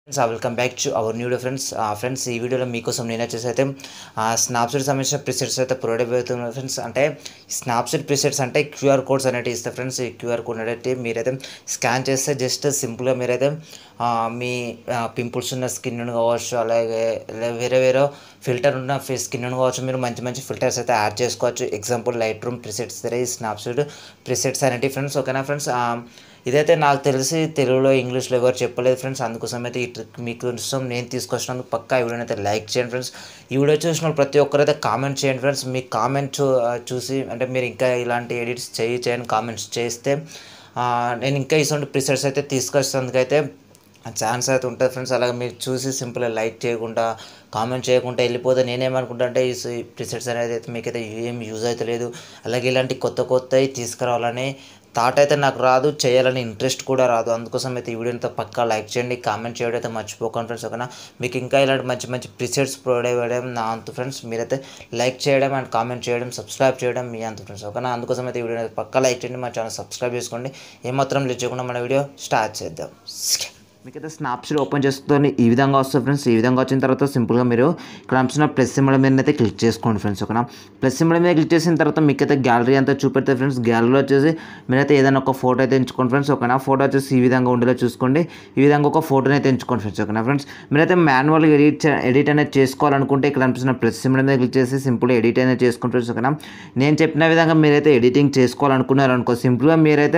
friends welcome back to our new friends friends ఈ వీడియోలో మీకోసం నేను వచ్చేసి అయితే స్నాప్సీట్ సంబంధించిన ప్రిసెట్స్ అయితే ప్రొవైడ్ అవుతున్నాయి ఫ్రెండ్స్ అంటే స్నాప్సీట్ ప్రిసెట్స్ అంటే క్యూఆర్ కోడ్స్ అనేవి ఇస్తాయి ఫ్రెండ్స్ ఈ క్యూఆర్ కోడ్ అనేది మీరైతే స్కాన్ చేస్తే జస్ట్ సింపుల్గా మీరైతే ఆ, మీ పింపుల్స్ ఉన్న స్కిన్ కావచ్చు అలాగే లే- వేరే వేరే ఫిల్టర్ ఉన్న స్కిన్ కావచ్చు మీరు మంచి మంచి ఫిల్టర్స్ అయితే యాడ్ చేసుకోవచ్చు example Lightroom presets Snapseed presets అనేవి ఫ్రెండ్స్ ఓకేనా ఫ్రెండ్స్ ఇదైతే నాకు తెలిసి తెలుగులో ఇంగ్లీష్లో ఎవరు చెప్పలేదు ఫ్రెండ్స్ అందుకోసం అయితే ఈ ట్రిక్ మీకోసం నేను తీసుకొచ్చినందుకు పక్కా ఈ వీడియోని అయితే లైక్ చేయండి ఫ్రెండ్స్ ఈ వీడియో చూసిన వాళ్ళు ప్రతి ఒక్కరైతే కామెంట్ చేయండి ఫ్రెండ్స్ మీ కామెంట్ చూ చూసి అంటే మీరు ఇంకా ఇలాంటి ఎడిట్స్ చేయి చేయని కామెంట్స్ చేస్తే ఆ, నేను ఇంకా ఇటువంటి ప్రిసెట్స్ అయితే తీసుకొచ్చేందుకైతే ఛాన్స్ అయితే ఉంటుంది ఫ్రెండ్స్ అలాగే మీరు చూసి సింపుల్గా లైక్ చేయకుండా కామెంట్ చేయకుండా వెళ్ళిపోతే నేనేమనుకుంటా అంటే ఈ ప్రిసెట్స్ అనేది అయితే మీకైతే ఏం యూజ్ అయితే లేదు అలాగే ఇలాంటి కొత్త కొత్తవి తీసుకురావాలని థాట్ అయితే నాకు రాదు చేయాలని ఇంట్రెస్ట్ కూడా రాదు అందుకోసం అయితే ఈ వీడియోని పక్కా లైక్ చేయండి కామెంట్ చేయడం అయితే మర్చిపోకండి ఫ్రెండ్స్ ఓకేనా మీకు ఇంకా ఇలాంటి మంచి మంచి ప్రిసెట్స్ ప్రొవైడ్ అవ్వడం నా అంత ఫ్రెండ్స్ మీరైతే లైక్ చేయడం అండ్ కామెంట్ చేయడం సబ్స్క్రైబ్ చేయడం మీ అంత ఫ్రెండ్స్ ఓకేనా అందుకోసం అయితే ఈ వీడియోని పక్కా లైక్ చేయండి మా ఛానల్ సబ్స్క్రైబ్ చేసుకోండి ఏమాత్రం లేట్ చేయకుండా మన వీడియో స్టార్ట్ చేద్దాం మీకైతే స్నాప్సీట్ ఓపెన్ చేసుకొని ఈ విధంగా వస్తుంది ఫ్రెండ్స్ ఈ విధంగా వచ్చిన తర్వాత సింపుల్గా మీరు ఇక్కడ అంటున్న ప్లస్ సింబల్ మీద అయితే క్లిక్ చేసుకోండి ఫ్రెండ్స్ ఓకేనా ప్లస్ సింబల్ మీద క్లిక్ చేసిన తర్వాత మీకైతే గ్యాలరీ అంతా చూపెడితే ఫ్రెండ్స్ గ్యాలరీలో వచ్చేసి మీరైతే ఏదైనా ఒక ఫోటో అయితే ఎంచుకోండి ఫ్రెండ్స్ ఓకేనా ఫోటో వచ్చేసి ఈ విధంగా ఉండేలా చూసుకోండి ఈ విధంగా ఒక ఫోటోని అయితే ఎంచుకోండి ఫ్రెండ్స్ ఓకేనా ఫ్రెండ్స్ మీరైతే మాన్యువల్గా ఎడిట్ చే- ఎడిట్ అనేది చేసుకోవాలనుకుంటే ఇక్కడ అనిపిస్తున్న ప్లస్ సింబల్ మీద క్లిక్ చేసి సింపుల్గా ఎడిట్ అనేది చేసుకోండి ఫ్రెండ్స్ ఓకేనా నేను చెప్పిన విధంగా మీరైతే ఎడిటింగ్ చేసుకోవాలనుకున్నారు అనుకో సింపుల్గా మీరైతే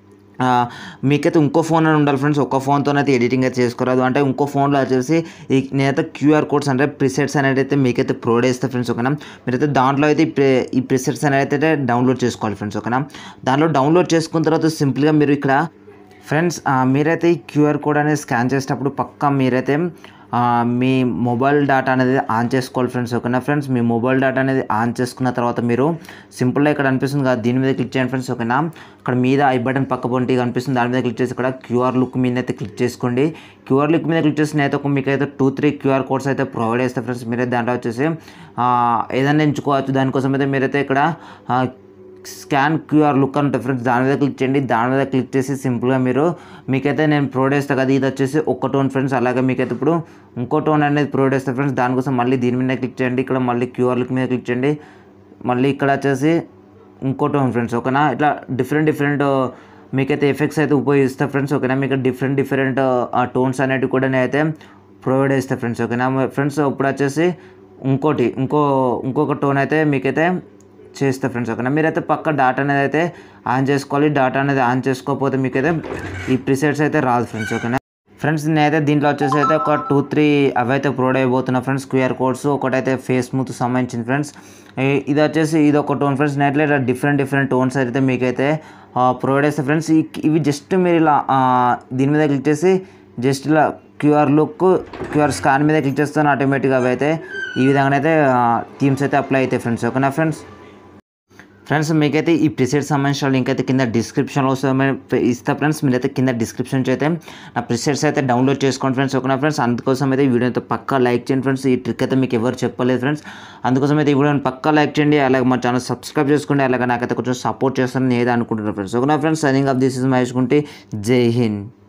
ఆ, మీకైతే ఇంకో ఫోన్ అని ఉండాలి ఫ్రెండ్స్ ఒక్క ఫోన్తో అయితే ఎడిటింగ్ అయితే చేసుకోరాదు అంటే ఇంకో ఫోన్లో వచ్చేసి ఈ నేనైతే క్యూఆర్ కోడ్స్ అంటే ప్రిసెట్స్ అనేది అయితే మీకైతే ప్రొవైడ్ చేస్తే ఫ్రెండ్స్ ఓకేనా మీరైతే దాంట్లో అయితే ఈ ప్రి- ఈ ప్రిసెట్స్ అనేది అయితే డౌన్లోడ్ చేసుకోవాలి ఫ్రెండ్స్ ఓకేనా దాంట్లో డౌన్లోడ్ చేసుకున్న తర్వాత సింపుల్గా మీరు ఇక్కడ ఫ్రెండ్స్ ఆ, మీరైతే ఈ క్యూఆర్ కోడ్ అనేది స్కాన్ చేసేటప్పుడు పక్కా మీరైతే ఆ, మీ మొబైల్ డేటా అనేది ఆన్ చేసుకోవాలి ఫ్రెండ్స్ ఓకేనా ఫ్రెండ్స్ మీ మొబైల్ డేటా అనేది ఆన్ చేసుకున్న తర్వాత మీరు సింపుల్గా ఇక్కడ అనిపిస్తుంది కదా దీని మీద క్లిక్ చేయండి ఫ్రెండ్స్ ఓకేనా ఇక్కడ మీద ఐ బటన్ పక్క పొంటి కనిపిస్తుంది దాని మీద క్లిక్ చేసి ఇక్కడ క్యూఆర్ లుక్ మీద అయితే క్లిక్ చేసుకోండి క్యూఆర్ లుక్ మీద క్లిక్ చేసిన అయితే ఒక మీకు అయితే టూ త్రీ క్యూఆర్ కోడ్స్ అయితే ప్రొవైడ్ చేస్తాయి ఫ్రెండ్స్ మీరైతే దాంట్లో వచ్చేసి ఆ, ఏదైనా ఎంచుకోవచ్చు దానికోసం అయితే మీరైతే ఇక్కడ ఆ, స్కాన్ క్యూఆర్ లుక్ అని ఉంటుంది ఫ్రెండ్స్ దాని మీద క్లిక్ చేయండి దాని మీద క్లిక్ చేసి సింపుల్గా మీరు మీకైతే నేను ప్రొవైడ్ చేస్తాను కదా ఇది వచ్చేసి ఒక్క టోన్ ఫ్రెండ్స్ అలాగే మీకైతే ఇప్పుడు ఇంకో టోన్ అనేది ప్రొవైడ్ చేస్తాను ఫ్రెండ్స్ దానికోసం మళ్ళీ దీని మీద క్లిక్ చేయండి ఇక్కడ మళ్ళీ క్యూఆర్ లుక్ మీద క్లిక్ చేయండి మళ్ళీ ఇక్కడ వచ్చేసి ఇంకో టోన్ ఫ్రెండ్స్ ఓకేనా ఇట్లా డిఫరెంట్ డిఫరెంట్ మీకైతే ఎఫెక్ట్స్ అయితే ఉపయోగిస్తా ఫ్రెండ్స్ ఓకేనా మీకు డిఫరెంట్ డిఫరెంట్ టోన్స్ అనేటివి కూడా నేనైతే ప్రొవైడ్ చేస్తాను ఫ్రెండ్స్ ఓకేనా ఫ్రెండ్స్ ఇప్పుడు వచ్చేసి ఇంకోటి ఇంకో ఇంకొక టోన్ అయితే మీకైతే చేస్తా ఫ్రెండ్స్ ఓకేనా మీరైతే పక్క డాటా అనేది అయితే ఆన్ చేసుకోవాలి డాటా అనేది ఆన్ చేసుకోకపోతే మీకైతే ఈ ప్రిసెట్స్ అయితే రాదు ఫ్రెండ్స్ ఓకేనా ఫ్రెండ్స్ నేనైతే దీంట్లో వచ్చేసి అయితే ఒక టూ త్రీ అవి అయితే ప్రొవైడ్ అయిపోతున్నా ఫ్రెండ్స్ క్యూఆర్ కోడ్స్ ఒకటైతే ఫేస్ స్మూత్ సంబంధించింది ఫ్రెండ్స్ ఈ- ఇది వచ్చేసి ఇది ఒక టోన్ ఫ్రెండ్స్ నేట్లో ఇలా డిఫరెంట్ డిఫరెంట్ టోన్స్ అయితే మీకైతే ప్రొవైడ్ చేస్తాయి ఫ్రెండ్స్ ఇవి జస్ట్ మీరు ఇలా ఆ, దీని మీద క్లిక్ చేసి జస్ట్ ఇలా క్యూఆర్ లుక్ క్యూఆర్ స్కాన్ మీద క్లిక్ చేస్తాను ఆటోమేటిక్గా అవి అయితే ఈ విధంగానైతే థీమ్స్ అయితే అప్లై అవుతాయి ఫ్రెండ్స్ ఓకేనా ఫ్రెండ్స్ ఫ్రెండ్స్ మీకైతే ఈ ప్రిసెట్ సంబంధించిన లింక్ అయితే కింద డిస్క్రిప్షన్లో వస్తుంది ఇస్తా ఫ్రెండ్స్ మీరైతే కింద డిస్క్రిప్షన్ అయితే నా ప్రిసెట్స్ అయితే డౌన్లోడ్ చేసుకోండి ఫ్రెండ్స్ ఓకేనా ఫ్రెండ్స్ అందుకోసం అయితే ఈ వీడియోతో పక్కా లైక్ చేయండి ఫ్రెండ్స్ ఈ ట్రిక్ అయితే మీకు ఎవరు చెప్పలేదు ఫ్రెండ్స్ అందుకోసం అయితే ఈ వీడియోని పక్కా లైక్ చేయండి అలాగే మా ఛానల్ సబ్స్క్రైబ్ చేసుకోండి అలాగే నాకైతే కొంచెం సపోర్ట్ చేస్తానని ఏదో అనుకుంటున్నాను ఫ్రెండ్స్ ఓకేనా friends signing off this is Mahesh Kunte జై హింద్